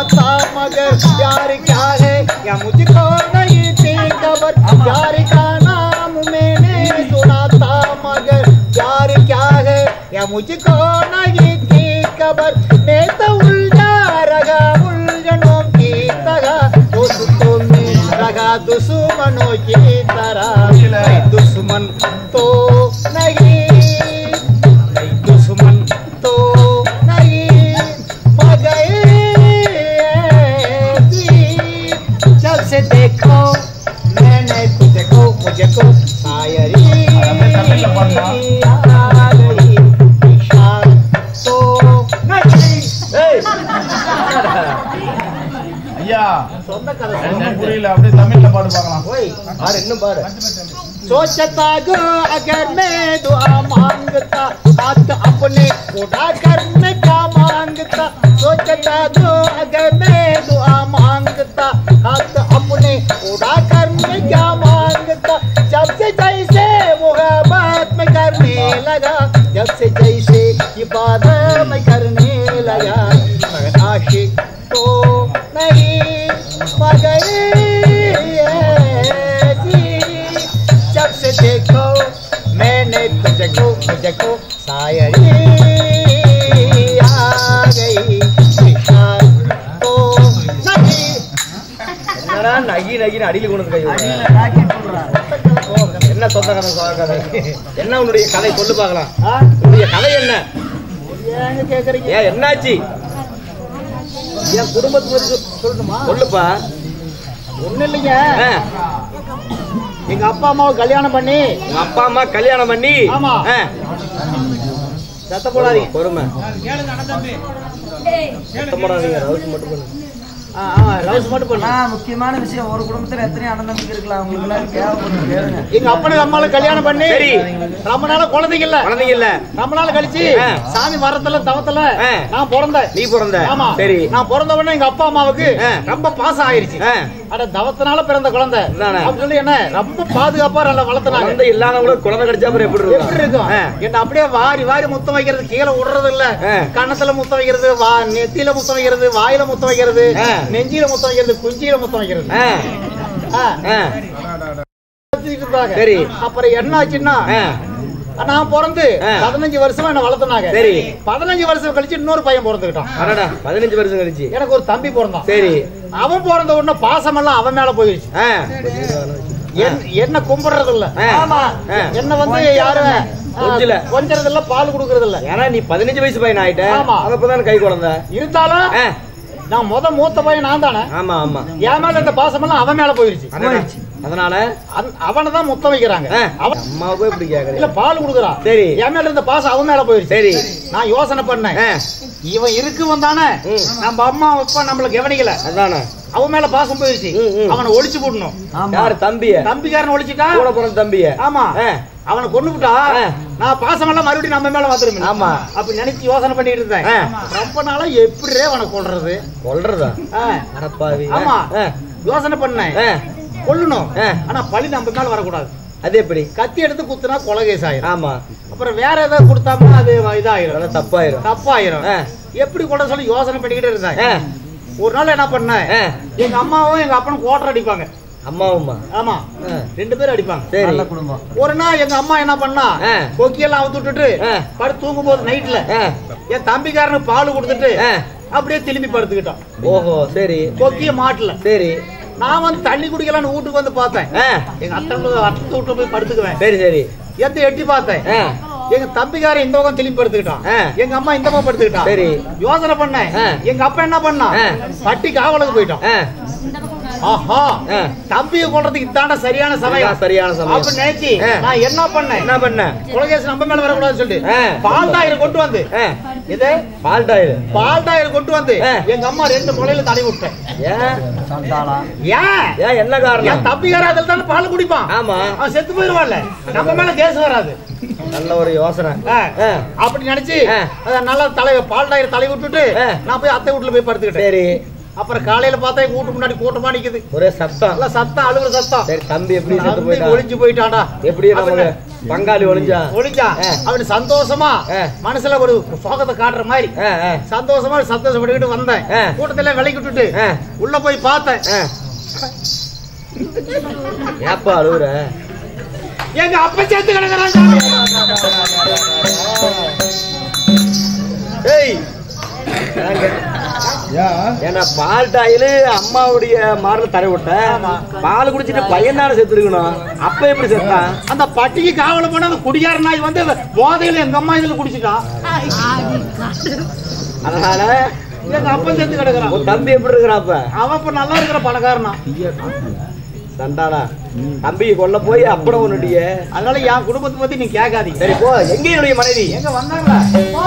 था मगर प्यार क्या है या मुझको नहीं थी खबर प्यार का नाम मैंने सुना था मगर प्यार क्या है या मुझको नहीं थी खबर मैं तो उलझा रहा उलझनों की तरह दोस्तों में रहा दुश्मनों की तरह मैं दुश्मन तो नहीं नहीं दुश्मन तो नहीं मगर जब से देखो मैंने तुझको मुझको शायरी आ गई निशान तो नहीं ஏய், ஐயா சொந்த கதை ஒண்ணும் சொன்ன புரியல அப்படியே தமிழ்ல பாடு பார்க்கலாம் ஓய் பாடு இன்னும் பாடு सोचता गो अगर मैं दुआ मांगता हाथ अपने उठा कर मैं क्या मांगता सोचता गो अगर मैं दुआ मांगता हाथ अपने उठा कर मैं क्या मांगता जब से जैसे मुहब्बत में करने लगा जब से जैसे इबादत में करने लगा मगर आशिक तो नहीं मगर ऐसी जब से देखो मैंने तुझको मुझको शायरी आ गई निशान तो नहीं என்னடா நகி நகின்னு அடியில் கொண்டு வந்து கை வைக்கிற? என்ன சொந்த கதை சொந்த கதை என்ன உன்னுடைய கதை சொல்லு பார்க்கலாம் ஆ? உன்னுடைய கதை என்ன ஏங்க கேக்குறீங்க ஏன் என்னாச்சு என் குடும்பத்தை பத்தி சொ- சொல்லணுமா சொல்லுப்பா ஒண்ணு இல்லைங்க ஆ, எங்க அப்பா அம்மாவை கல்யாணம் பண்ணி உங்க அப்பா அம்மா கல்யாணம் பண்ணி ஆமா. ஆ, சத்த போடாதீங்க பொறுமை சத்தம் போடாதீங்க ரவுஸ் மட்டும் பண்ணு ஆ, ஆ, லவ்ஸ் மட்டும் பண்ணு ஆனா, முக்கியமான விஷயம் ஒரு குடும்பத்துல எத்தனை அண்ணன் தம்பிக்கு இருக்கலாம் உங்களுக்கு எல்லாம் தேவைப்படும் கேளுங்க எங்க அப்பனுக்கு அம்மாவை கல்யாணம் பண்ணி சரி. ரொம்ப நாள குழந்தைங்க இல்ல குழந்தைங்க இல்ல ரொம்ப நாள் கழிச்சு ஆ. சாமி வரத்துல தவத்துல ஆ. நான் பிறந்தேன் நீ பிறந்த ஆமா சரி நான் பிறந்த உடனே எங்க அப்பா அம்மாவுக்கு ஆ. ரொம்ப பாசம் ஆயிருச்சு ஆ, அட தவத்தினால பிறந்த குழந்தை இதானே. அப்படின்னு சொல்லி என்ன ரொம்ப பாதுகாப்பா நல்லா வளர்த்துனாங்க குழந்தை இல்லாதவங்களுக்கு குழந்தை கிடைச்சா அப்புறம் எப்படி எப்படி இருக்கும் ஆ. என்ன அப்படியே வாரி வாரி முத்தம் வைக்கிறது கீழே விடுறது இல்ல ஆ. கண்ணத்துல முத்தம் வைக்கிறது வா நெத்தியில முத்தம் வைக்கிறது வாயில முத்தம் வைக்கிறது ஆ. நெஞ்சில முத்தம் வைக்கிறது குஞ்சியில முத்தம் வைக்கிறது ஆ, ஆ. ஆ, வச்சுக்கிட்டு இருந்தாங்க. சரி. அப்புறம் என்ன ஆச்சுன்னா ஆ, நான் பிறந்து ஆ. பதினஞ்சு வருஷமா என்ன வளர்த்துனாங்க சரி. பதினஞ்சு வருஷம் கழிச்சு இன்னொரு பையன் பிறந்துக்கிட்டான் அடடா பதினஞ்சு வருஷம் கழிச்சு எனக்கு ஒரு தம்பி பிறந்தான் சரி அவன் பிறந்த உடனே பாசமெல்லாம் அவன் மேல போயிடுச்சு ஆ, என்- என்ன கும்பிடுறது இல்ல ஆ. ஆமா ஆ. என்ன வந்து யாரும் கொஞ்சல. கொஞ்சறது இல்ல பால் கொடுக்கறது இல்ல ஏன்னா நீ பதினஞ்சு வயசு பையன் ஆயிட்ட ஆமா. அவன் இப்பதான் கை குழந்தை இருந்தாலும் ஆ, நான் முத மூத்த பையன் நான் தானே ஆமா ஆமா என் மேல இந்த பாசமெல்லாம் அவன் மேல போயிருச்சு அடடா. அதனால அவனை தான் முத்தம் வைக்கிறாங்க ஆ, அவன் அம்மாவுக்கு இப்படி இல்ல கேக்குறேன் பால் கொடுக்குறான் சரி. என் மேல இருந்த பாசம் அவன் மேல போயிருச்சு சரி நான் யோசனை பண்ணேன் ஆ, இவன் இருக்கு வந்தானே ம். நம்ம அம்மா அப்பா நம்மள கவனிக்கல அதானே அவன் மேல பாசம் போயிருச்சு ம், ம். அவனை ஒழிச்சு போடணும் ஆமா யாரு தம்பிய தம்பிக்காரன் ஒழிச்சிட்டா கூட பிறந்த தம்பிய ஆமா ஆ, அவனை கொண்டு விட்டா ஆ. நான் பாசம் எல்லாம் மறுபடியும் நம்ம மேல வந்துருமே ஆமா. அப்படி நினைச்சு யோசனை பண்ணிட்டு இருந்தேன் ஆ. ரொம்ப நாளா எப்படியே அவனை கொல்றது கொல்றதா ஆ. அடப்பாவி ஆமா ஆ, யோசனை பண்ணேன் ஆ, கொல்லணும் ஆ. ஆனா பழி நம்ம மேல வரக்கூடாது அது எப்படி கத்தி எடுத்து குத்துனா கொலை கேஸ் ஆயிரும் ஆமா அப்புறம் வேற ஏதாவது கொடுத்தாம அது இதாயிரும் அதெல்லாம் தப்பாயிரும் தப்பாயிரும் ஆ. எப்படி கொள்ள சொல்லி யோசனை பண்ணிக்கிட்டே இருந்தாங்க ஆ, ஒரு நாள் என்ன பண்ணேன் ஆ, எங்க அம்மாவும் எங்க அப்பனும் கோட்டர் அடிப்பாங்க அம்மாவும்மா ஆமா ஆ, ரெண்டு பேரும் அடிப்பாங்க சரி நல்ல குடும்பம் ஒரு நாள் எங்க அம்மா என்ன பண்ணா ஆ. கொக்கியெல்லாம் அவுத்து விட்டுட்டு ஆ. படுத்து தூங்கும் போது நைட்ல ஆ, என் தம்பிக்காரனுக்கு பால் கொடுத்துட்டு ஆ. அப்படியே திரும்பி படுத்துக்கிட்டான் ஓஹோ சரி கொக்கிய மாட்டல சரி நான் வந்து தண்ணி குடிக்கலாம்னு வீட்டுக்கு வந்து பார்த்தேன் ஆ, எங்க அத்தை அத்தை வீட்டுல போய் படுத்துக்குவேன் சரி சரி எத்த எட்டி பார்த்தேன் ஆ, எங்க தம்பிக்காரன் இந்த பக்கம் திரும்பி படுத்துக்கிட்டான் ஆ. எங்க அம்மா இந்த பக்கம் படுத்துக்கிட்டான் சரி. யோசனை பண்ணேன் ஆ. எங்க அப்பா என்ன பண்ணா ஆ. பட்டி காவலுக்கு போயிட்டான் ஆ, ஆஹா ஆ. தம்பியை கொள்றதுக்கு இதாண்ட சரியான சமயம் இதான் சரியான சமயம். அப்படி நினைச்சு ஆ. நான் என்ன பண்ணேன் என்ன பண்ண குலகேசன் நம்ம மேல வரக்கூடாதுன்னு சொல்லிட்டு ஆ. பால் டாயர் கொண்டு வந்து ஆ, இது பால்டாயிரு பால் டாயர் கொண்டு வந்து ஆ. எங்க அம்மா ரெண்டு முளையில தடவி விட்டேன் ஏன் சண்டாளா ஏன் ஏன் என்ன காரணம் என் தம்பிக்கார அதில் தானே பால் குடிப்பான் ஆமா அவன் செத்து போயிருவான்ல நம்ம மேல கேஸ் வராது நல்ல ஒரு யோசனை ஆ. ஆ, அப்படி நினைச்சு ஆ. அத நல்லா தலை பால் டாயர் தலை விட்டுட்டு ஆ. நான் போய் அத்தை வீட்டுல போய் படுத்துக்கிட்டேன் சரி அப்புறம் காலையில பார்த்தா எங்க வீட்டு முன்னாடி கூட்டமா நிக்குது ஒரே சத்தம் நல்லா சத்தம் அழுகுற சத்தம் சரி தம்பி எப்படி செத்து தம்பி போயிட்டான் ஒளிஞ்சு போயிட்டான்டா எப்படி நமக்கு அப்படின்னு பங்காளி ஒளிஞ்சா ஒளிஞ்சா ஆ. அவனு சந்தோஷமா ஆ. மனசுல ஒரு சோகத்தை காட்டுற மாதிரி ஆ, ஆ, சந்தோஷமா சந்தோஷப்பட்டுக்கிட்டு வந்தேன் ஆ. கூட்டத்துல விலைக்கு விட்டுட்டு ஆ. உள்ள போய் பார்த்தேன் ஆ. ஏப்பா அழுவுற எங்க அப்ப சேர்த்து கிடக்குறான் சாமி. ஏய் ஏங்க, ஏன் ஏன்னா பால் டாயிலு அம்மாவுடைய மாடல தடை விட்டேன் பால் குடிச்சிட்டு பையன் தானே செத்துருக்கணும் அப்ப எப்படி செத்தான் அந்த பட்டிக்கு காவல போன அந்த குடியார நாய் வந்து போதையில எங்க அம்மா இதுல குடிச்சிட்டான் அதனால எங்க அப்பன் சேர்த்து கிடக்குறான் உன் தம்பி எப்படி இருக்கிறான் அப்ப அவன் இப்ப நல்லா இருக்கிற பணக்காரனா சண்டாளா தம்பியை கொல்ல போய் அப்படம் உன்னுடைய அதனால என் குடும்பத்தை பத்தி நீ கேட்காதீங்க சரி போ எங்க என்னுடைய மனைவி எங்க வந்தாங்களா போ.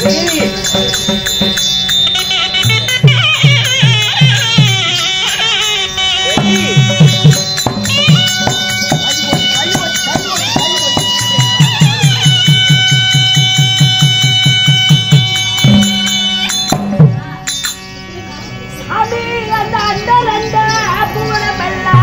அடி அந்த அண்டரண்ட பூனமெல்லா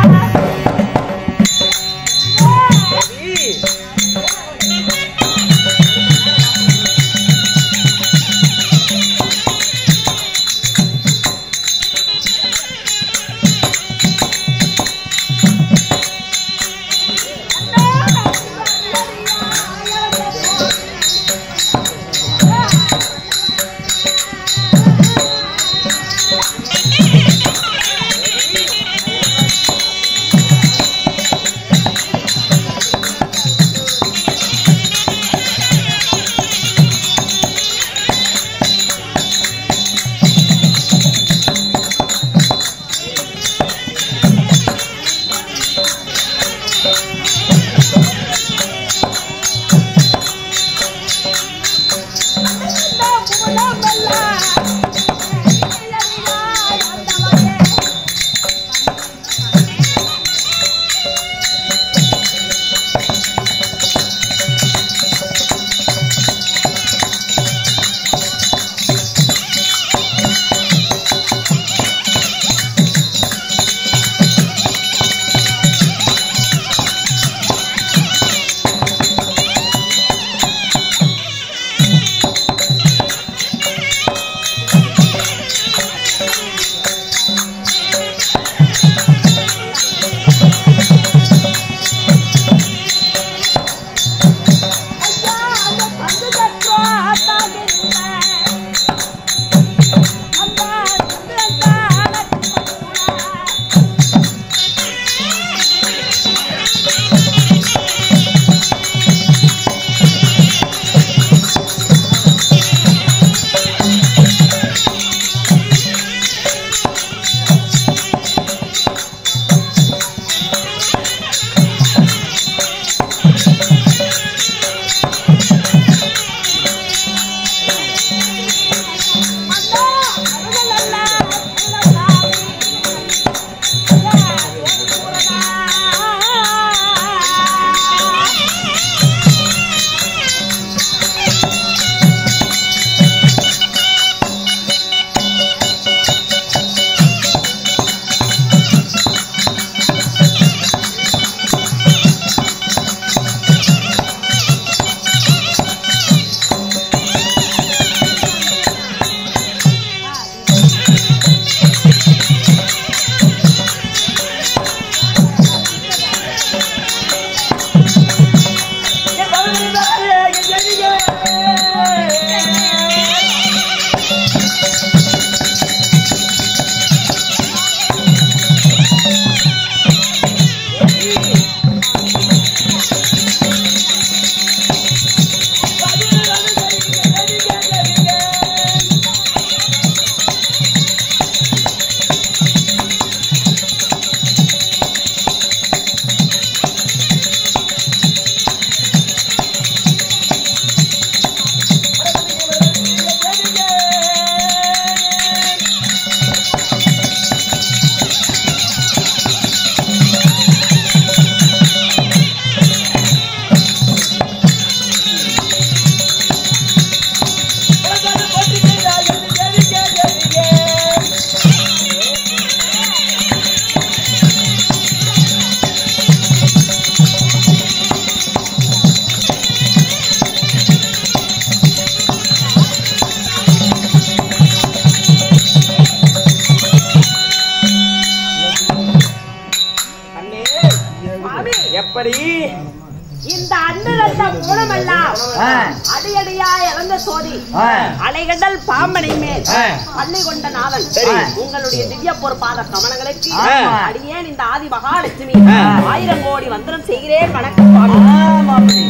எப்படி இந்த அண்ணரத்த மூலமெல்லாம் ஆ. அடியடியா இழந்த சோதி ஆ. அலைகடல் பாம்பனை மேல் ஆ. பள்ளி கொண்ட நாவல் சரி. உங்களுடைய திவ்ய பொறுப்பாத கமனங்களுக்கு ஆ. அடியேன் இந்த ஆதி மகாலட்சுமி ஆ. ஆயிரம் கோடி வந்தனம் செய்கிறேன் வணக்கம் சுவாமி. ஆமா அப்படி.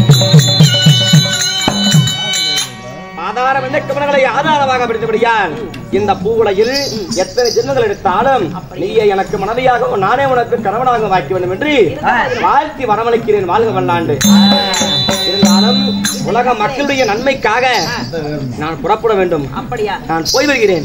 ஆதாரம் என்ன கமலங்களை ஆதாரமாக பிடித்தபடியால் இந்த பூவுலையில் எத்தனை ஜென்மங்கள் எடுத்தாலும் நீயே எனக்கு மனைவியாகவும் நானே உனக்கு கணவனாக வாய்க்க வேண்டும் என்று வாழ்த்தி வரவழைக்கிறேன் வாழ்க வல்லாண்டு இருந்தாலும் உலக மக்களுடைய நன்மைக்காக நான் புறப்பட வேண்டும் அப்படியா நான் போய் வருகிறேன்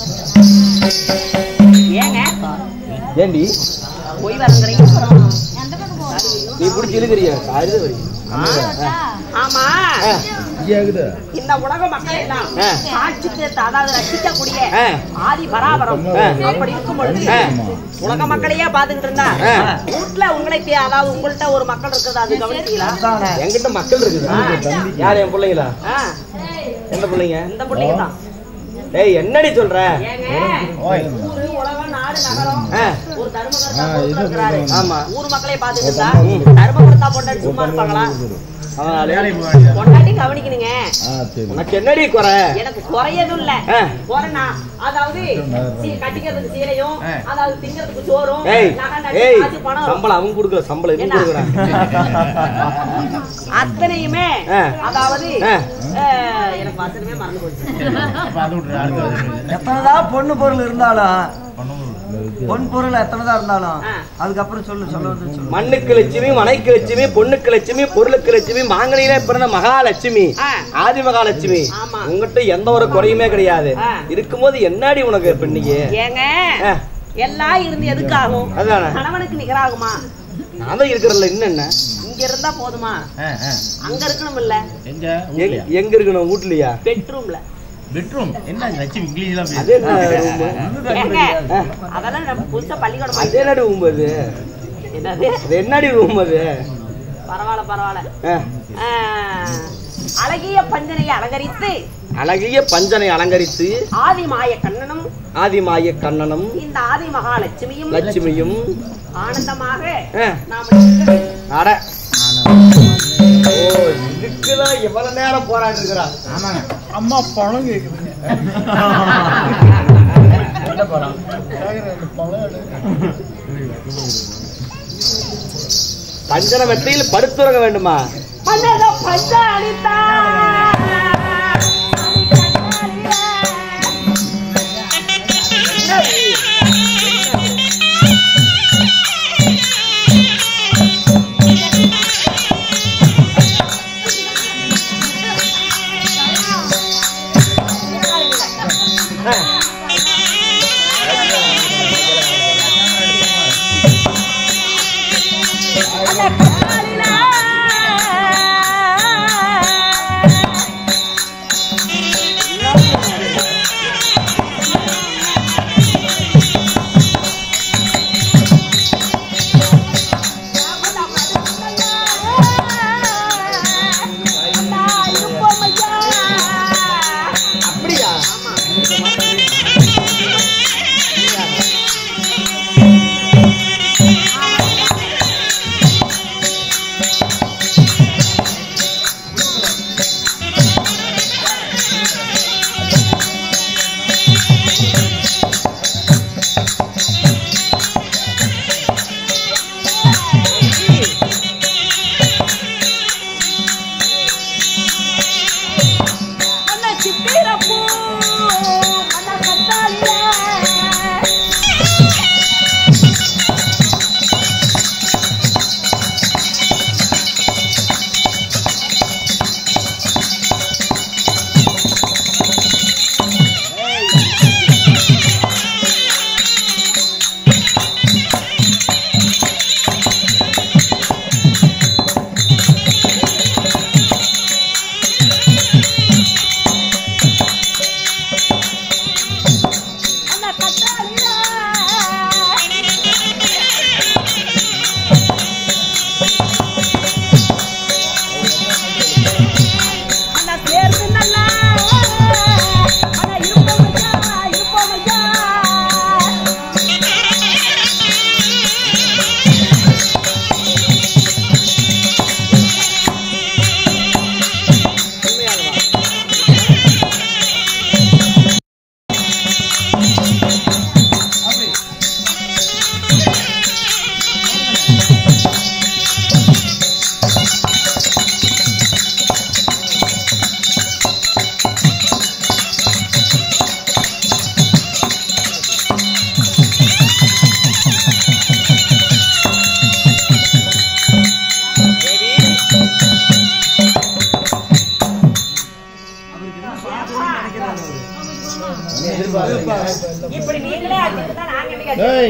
ஏங்க ஏண்டி போய் வரங்கிறீங்க நீ பிடிச்சி இழுக்கிறிய அழுது வரி ஆமா ஆ. இந்த உலக மக்கள் எல்லாம் ஆ. காட்சிக்கு அதாவது ரசிக்கக்கூடிய ஆ. ஆதி பராபரம் ஆ. அப்படி இருக்கும் பொழுது ஆ. உலக மக்களையே பாத்துக்கிட்டு இருந்தா ஆ. வீட்டுல உங்களை தே- அதாவது உங்கள்ட்ட ஒரு மக்கள் இருக்கிறது அது கவனிச்சீங்களா அதானே. என்கிட்ட மக்கள் இருக்குது யார் என் பிள்ளைங்களா ஆ, எந்த பிள்ளைங்க இந்த பிள்ளைங்க தான் ஏய் என்னடி சொல்ற ஏங்க ஊரு உலகம் நாடு நகரம் ஆ. ஒரு தர்மகர்த்தா பொறுப்புல இருக்கிறாரு ஆமா. ஊர் மக்களையே பாத்துட்டு இருந்தா தர்மகர்த்தா பொண்டாட்டி சும்மா இருப்பாங்களா அவனால பொண்டாட்டி கவனிக்கணுங்க உனக்கு என்னடி குறை எனக்கு குறையதும் இல்ல ஆ. குறைனா அதாவது சீ- கட்டிக்கிறதுக்கு சீலையும் அதாவது திங்கிறதுக்கு சோறும் ஏய் நகை நட்டு ஏய் காசு பணம் சம்பளம் அவன் கொடுக்கல சம்பளம் இவன் என்ன? கொடுக்குறான் அத்தனையுமே ஆ. அதாவது ஆ. அஹ், எனக்கு வசனமே மறந்து போச்சு எத்தனைதான் பொண்ணு பொருள் இருந்தாலும் பொன் பொருள் எத்தனைதான் இருந்தாலும் ஆ. அதுக்கப்புறம் சொல்லு சொல்ல வந்து சொல்லு மண்ணுக்கு லட்சுமி மனைக்கு லட்சுமி பொண்ணுக்கு லட்சுமி பொருளுக்கு லட்சுமி மாங்கனியிலே பிறந்த மகாலட்சுமி ஆ. ஆதி மகாலட்சுமி ஆமா. உங்ககிட்ட எந்த ஒரு குறையுமே கிடையாது ஆ. இருக்கும்போது என்னடி உனக்கு பெண்ணிக்கு ஏங்க ஆ. எல்லாம் இருந்து எதுக்காகும் அதானே. கணவனுக்கு நிகராகுமா நான் தான் இருக்கிறல்ல இன்னும் என்ன இங்க இருந்தா போதுமா அங்க இருக்கணும் இல்ல எங்க- எங்க இருக்கணும் வீட்லயா பெட்ரூம்ல பெட்ரூம் என்ன லட்சுமி இங்கிலீஷ்லாம் அது என்ன room? ஏங்க அதெல்லாம் நம்ம புதுசா பள்ளிக்கூடம் அது என்னடி ரூம் அது என்னது அது என்னடி ரூம் அது பரவாயில்ல பரவாயில்ல ஆ. ஆஹ், அழகிய பஞ்சனையை அலங்கரித்து அழகிய பஞ்சனை அலங்கரித்து ஆதி மாய கண்ணனும் ஆதிமாய கண்ணனும் இந்த ஆதி மகாலட்சுமியும் லட்சுமியும் ஆனந்தமாக ஆ. நாம இருக்க வேண்டும். அட ஓ இதுக்குதான் எவ்வளவு நேரம் போராடி இருக்கிறா அம்மா பணம் கேக்குதுங்க என்ன படம் பஞ்சன வெற்றியில் படுத்துறங்க வேண்டுமா மன்னத பஞ்ச அளித்தா அந்த கண்ணாடில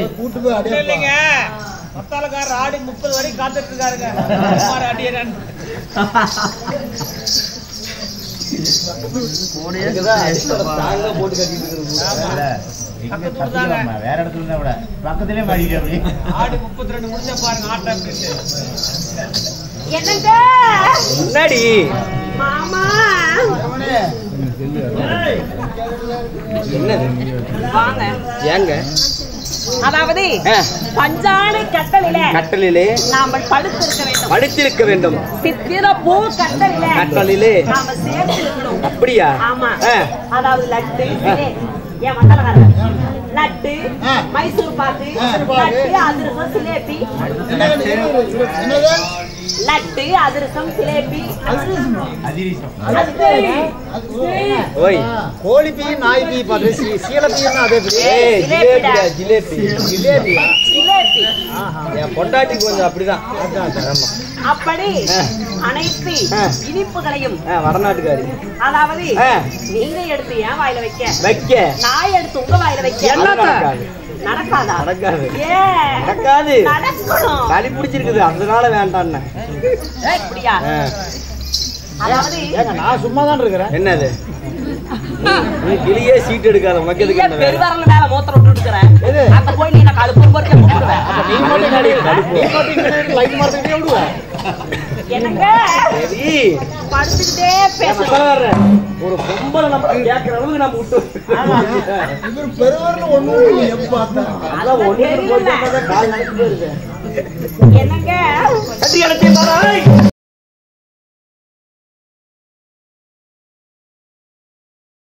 கூட்டு போய் அடியே இல்லைங்க மத்தாலக்காரர் ஆடி முப்பது வரைக்கும் காத்துட்டு இருக்காருங்க குமார் அடியரன் தாங்க போட்டு கட்டிட்டு இருக்கிறது இங்க தப்பிக்கலாமா? வேற இடத்துல இருந்தா விட பக்கத்திலே மாடிக்கிட்டு அப்படி ஆடி முப்பத்தி ரெண்டு முடிஞ்ச பாருங்க ஆட்டம் அப்படின்ட்டு என்னங்க முன்னாடி மாமா என்னது வாங்க ஏங்க அதாவது ஆ, பஞ்சாணி கட்டலில கட்டலிலே நாம படுத்திருக்க வேண்டும் படித்திருக்க வேண்டும் சித்திர பூ கட்டலில கட்டலிலே நாம சேர்த்து இருக்கணும் அப்படியா ஆமா ஆ. அதாவது லட்டு ஜிலேபி. ஏன் மசாலாக்காரன் லட்டு ஆ. மைசூர் பாக்கு ஆ. லட்டு அதிரசம் சிலேபி என்னது லட்டு அதிரசம் சிலேபி அதிரீசம் ஓய் கோழி பீ நாய் பீ பாத்து சீல பீன்னா அதே பீ ஏய் ஜிலேபிடா ஜிலேபி ஜிலேபியா சிலேபி என் பொண்டாட்டிக்கு கொஞ்சம் அப்படிதான் ஆமா அப்படி ஆ. அனைத்து ஆ. இனிப்புகளையும் ஆ, வடநாட்டுக்காரி அதாவது ஆ. நீங்க எடுத்து ஏன் வாயில வைக்க வைக்க நான் எடுத்து உங்க வாயில வைக்க அது நடக்காது. நடக்காதா நடக்காது ஏன் நடக்காது நடக்கணும் சளி பிடிச்சிருக்குது அதனால வேண்டான்னு அப்படியா ஆ, அதாவது ஏங்க நான் சும்மா தான் இருக்கிறேன் என்னது நீ- நீ கிளியே சீட் எடுக்காத உனக்கு எதுக்கு ஏன் இந்த வேலை? பெருவரல் மேல மூத்திரம் விட்டு இருக்கிறேன் எது? அங்க போய் நீ நான் கழுப்பு பொறுக்க கூப்பிடுவேன் நீ மட்டும் என்னடி கடுப்பு? நீ மட்டும் லைட் மார்க்கிட்டே விடுவேன் என்னங்க சரி படுத்துக்கிட்டே ஏன் பேசணும் மசாலா வர்ற? ஒரு பொம்பளை நம்ம கேட்கற அளவுக்கு நம்ம விட்டு இவர் பெருவர்னு ஒண்ணு எப்ப பார்த்தா அதான் ஒண்ணு போய் பார்த்தா கால் நினைச்சு போயிருது என்னங்க கட்டி அடைச்சி